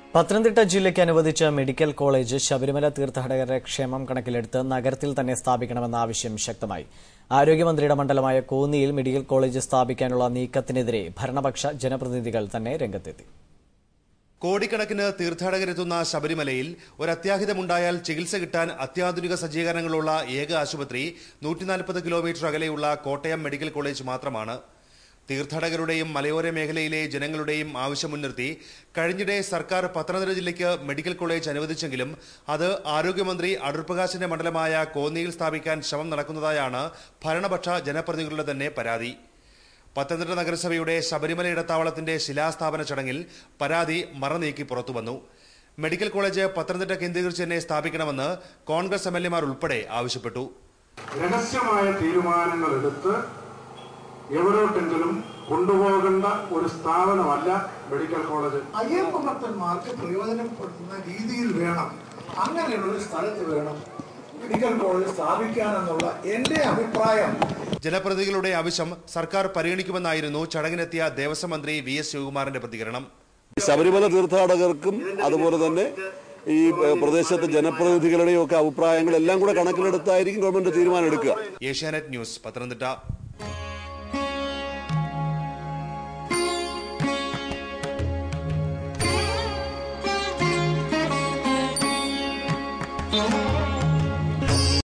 പത്തനംതിട്ട ജില്ലയ്ക്ക് അനുവദിച്ച medical college Sabarimala തീർത്ഥാടകരുടെ ക്ഷേമം കണക്കിലെടുത്ത് നഗരത്തിൽ തന്നെ സ്ഥാപിക്കണമെന്ന ആവശ്യം ശക്തമായി ആരോഗ്യമന്ത്രിയുടെ മണ്ഡലമായ കോന്നിയിൽ മെഡിക്കൽ കോളേജ് സ്ഥാപിക്കാനുള്ള നീക്കത്തിനെതിരെ ഭരണപക്ഷ ജനപ്രതിനിധികൾ തന്നെ രംഗത്തെത്തി കോടിക്കണക്കിന് തീർത്ഥാടകരെത്തുന്ന ശബരിമലയിൽ ഒരു അത്യാഹിതമുണ്ടായാൽ ചികിത്സ കിട്ടാൻ അത്യാധുനിക സജ്ജീകരണങ്ങളുള്ള ഏക ആശുപത്രി നൂറ്റിനാൽപ്പത് കിലോമീറ്റർ അകലെയുള്ള കോട്ടയം മെഡിക്കൽ കോളേജ് മാത്രമാണ് തീർത്ഥാടകരുടെയും മലയോര മേഖലയിലെ ജനങ്ങളുടെയും ആവശ്യം മുൻനിർത്തി കഴിഞ്ഞിടെ സർക്കാർ പത്തനംതിട്ട ജില്ലയ്ക്ക് മെഡിക്കൽ കോളേജ് അനുവദിച്ചെങ്കിലും അത് ആരോഗ്യമന്ത്രി അടൂർ പ്രകാശിന്റെ മണ്ഡലമായ കോന്നിയിൽ സ്ഥാപിക്കാൻ ശ്രമം നടക്കുന്നതായാണ് ഭരണപക്ഷ ജനപ്രതിനിധികളുടെ തന്നെ പരാതി പത്തനംതിട്ട നഗരസഭയുടെ ശബരിമല ഇടത്താവളത്തിന്റെ ശിലാസ്ഥാപന ചടങ്ങിൽ പരാതി മറനീക്കി പുറത്തുവന്നു മെഡിക്കൽ കോളേജ് പത്തനംതിട്ട കേന്ദ്രീകരിച്ച് തന്നെ സ്ഥാപിക്കണമെന്ന് കോൺഗ്രസ് എം എൽ എമാർ ഉൾപ്പെടെ ആവശ്യപ്പെട്ടു രഹസ്യമായ തീരുമാനങ്ങൾ എടുത്ത് എവിടോട്ടെങ്കിലും കൊണ്ടുപോകേണ്ട ഒരു സ്ഥാപനമല്ല മെഡിക്കൽ കോളേജ് അയ്യപ്പ ഭക്തന്മാർക്ക് പ്രയോജനപ്പെടുത്തുന്ന രീതിയിൽ വേണം അങ്ങനെയുള്ള ഒരു സ്ഥലത്ത് വേണം മെഡിക്കൽ കോളേജ് സ്ഥാപിക്കാനെന്നുള്ള എന്റെ അഭിപ്രായം ജനപ്രതിനിധികളുടെ ആവശ്യം സർക്കാർ പരിഗണിക്കുമെന്നായിരുന്നു ചടങ്ങിനെത്തിയ ദേവസ്വം മന്ത്രി വി എസ് ശിവകുമാറിന്റെ പ്രതികരണം ശബരിമല തീർത്ഥാടകർക്കും അതുപോലെ തന്നെ ഈ ഏഹ്, പ്രദേശത്തെ ജനപ്രതിനിധികളുടെയും ഒക്കെ അഭിപ്രായങ്ങൾ എല്ലാം കൂടെ കണക്കിലെടുത്തായിരിക്കും ഗവൺമെന്റ് തീരുമാനം എടുക്കുക ഏഷ്യാനെറ്റ് ന്യൂസ് പത്തനംതിട്ട